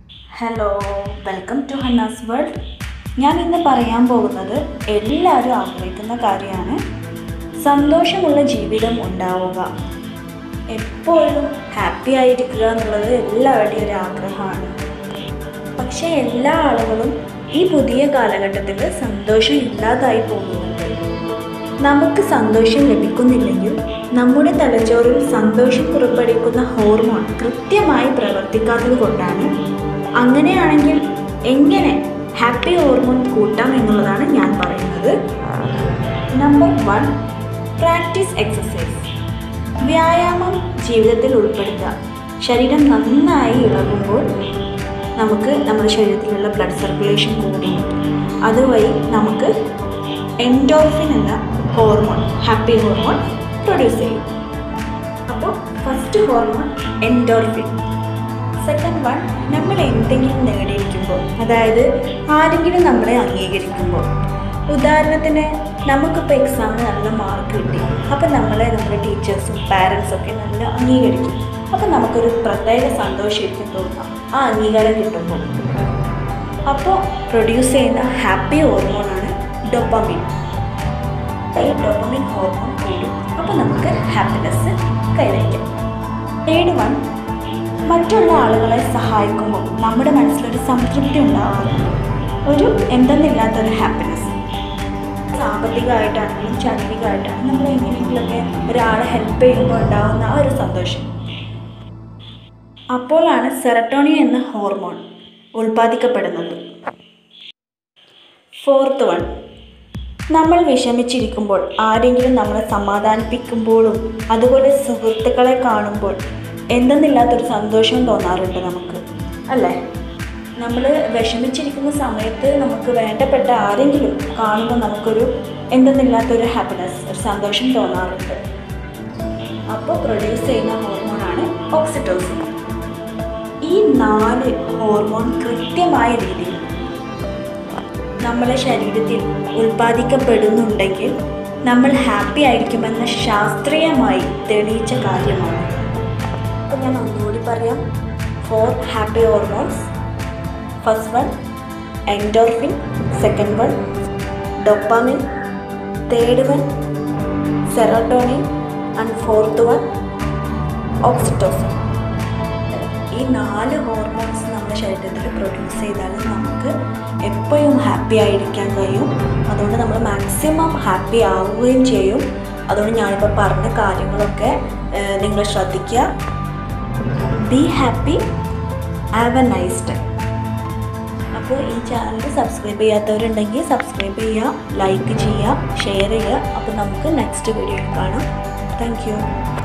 hello welcome to Hanna's world ഞാൻ ഇന്ന് പറയാൻ പോകുന്നത് എല്ലാവരും ആഗ്രഹിക്കുന്ന കാര്യമാണ് സന്തോഷമുള്ള ജീവിതം ഉണ്ടാവുക എപ്പോഴും ഹാപ്പി ആയിരിക്കുക എന്നുള്ളത് എല്ലാവരുടെയും ഒരു ആഗ്രഹമാണ് പക്ഷേ എല്ലാ ആളുകളും ഈ പുതിയ കാലഘട്ടത്തിൽ സന്തോഷം ഇല്ലാതായി പോകുന്നുണ്ട് നമുക്ക് സന്തോഷം ലഭിക്കുന്നില്ലെങ്കിൽ നമ്മുടെ തലച്ചോറിൽ സന്തോഷം പുറപ്പെടുവിക്കുന്ന ഹോർമോൺ കൃത്യമായി പ്രവർത്തിക്കാത്തത് കൊണ്ടാണ് അങ്ങനെയാണെങ്കിൽ എങ്ങനെ ഹാപ്പി ഹോർമോൺ കൂട്ടാം എന്നുള്ളതാണ് ഞാൻ പറയുന്നത് നമ്പർ വൺ പ്രാക്ടീസ് എക്സസൈസ് വ്യായാമം ജീവിതത്തിൽ ഉൾപ്പെടുത്തുക ശരീരം നന്നായി ഇളകുമ്പോൾ നമുക്ക് നമ്മുടെ ശരീരത്തിലുള്ള ബ്ലഡ് സർക്കുലേഷൻ കൂടും അതുവഴി നമുക്ക് എൻഡോർഫിൻ എന്ന ഹോർമോൺ ഹാപ്പി ഹോർമോൺ പ്രൊഡ്യൂസ് ചെയ്യും അപ്പോൾ first hormone endorphin second one നമ്മൾ എന്തെങ്കിലും നേടിയിരിക്കുമ്പോൾ അതായത് ആരെങ്കിലും നമ്മളെ അംഗീകരിക്കുമ്പോൾ ഉദാഹരണത്തിന് നമുക്കിപ്പോൾ എക്സാമിന് നല്ല മാർക്ക് കിട്ടി അപ്പോൾ നമ്മളെ നമ്മുടെ ടീച്ചേഴ്സും പാരൻസും ഒക്കെ നല്ല അംഗീകരിക്കും അപ്പോൾ നമുക്കൊരു പ്രത്യേക സന്തോഷമായിരിക്കും തോന്നുക ആ അംഗീകാരം കിട്ടുമ്പോൾ അപ്പോൾ പ്രൊഡ്യൂസ് ചെയ്യുന്ന ഹാപ്പി ഹോർമോണാണ് ഡൊപ്പമിൻ ഈ ഡൊപ്പമിൻ ഹോർമോൺ കൂടും അപ്പോൾ നമുക്ക് ഹാപ്പിനെസ് കൈവരിക്കാം തേർഡ് വൺ മറ്റുള്ള ആളുകളെ സഹായിക്കുമ്പോൾ നമ്മുടെ മനസ്സിലൊരു സംതൃപ്തി ഉണ്ടാവാറുണ്ട് ഒരു എന്തെന്നില്ലാത്തൊരു ഹാപ്പിനെസ് സാമ്പത്തികമായിട്ടാണെങ്കിലും ശാരീരികമായിട്ടാണെങ്കിലും നമ്മൾ എങ്ങനെയെങ്കിലുമൊക്കെ ഒരാളെ ഹെൽപ്പ് ചെയ്യുമ്പോൾ ഉണ്ടാകുന്ന ആ ഒരു സന്തോഷം അപ്പോഴാണ് സെറട്ടോണിയ എന്ന ഹോർമോൺ ഉൽപ്പാദിക്കപ്പെടുന്നത് ഫോർത്ത് വൺ നമ്മൾ വിഷമിച്ചിരിക്കുമ്പോൾ ആരെങ്കിലും നമ്മളെ സമാധാനിപ്പിക്കുമ്പോഴും അതുപോലെ സുഹൃത്തുക്കളെ കാണുമ്പോൾ എന്തെന്നില്ലാത്തൊരു സന്തോഷം തോന്നാറുണ്ട് നമുക്ക് അല്ലേ നമ്മൾ വിഷമിച്ചിരിക്കുന്ന സമയത്ത് നമുക്ക് വേണ്ടപ്പെട്ട ആരെങ്കിലും കാണുമ്പോൾ നമുക്കൊരു എന്തെന്നില്ലാത്തൊരു ഹാപ്പിനെസ് ഒരു സന്തോഷം തോന്നാറുണ്ട് അപ്പോൾ പ്രൊഡ്യൂസ് ചെയ്യുന്ന ഹോർമോണാണ് ഓക്സിറ്റോസിൻ ഈ നാല് ഹോർമോൺ കൃത്യമായ രീതിയിൽ നമ്മുടെ ശരീരത്തിൽ ഉൽപ്പാദിക്കപ്പെടുന്നുണ്ടെങ്കിൽ നമ്മൾ ഹാപ്പി ആയിരിക്കുമെന്ന് ശാസ്ത്രീയമായി തെളിയിച്ച കാര്യമാണ് അപ്പോൾ ഞാൻ ഒന്നുകൂടി പറയാം four happy hormones first one endorphin second one dopamine third one serotonin and fourth one oxytocin ഈ നാല് ഹോർമോൺസ് നമ്മുടെ ശരീരത്തിൽ പ്രൊഡ്യൂസ് ചെയ്താൽ നമുക്ക് എപ്പോഴും ഹാപ്പി ആയിരിക്കാൻ കഴിയും അതുകൊണ്ട് നമ്മൾ മാക്സിമം ഹാപ്പി ആവുകയും ചെയ്യും അതുകൊണ്ട് ഞാനിപ്പോൾ പറഞ്ഞ കാര്യങ്ങളൊക്കെ നിങ്ങൾ ശ്രദ്ധിക്കുക be happy have a nice time അപ്പോൾ ഈ ചാനൽ സബ്സ്ക്രൈബ് ചെയ്യാത്തവരുണ്ടെങ്കിൽ സബ്സ്ക്രൈബ് ചെയ്യുക ലൈക്ക് ചെയ്യുക ഷെയർ ചെയ്യുക അപ്പോൾ നമുക്ക് നെക്സ്റ്റ് വീഡിയോയിൽ കാണാം താങ്ക് യു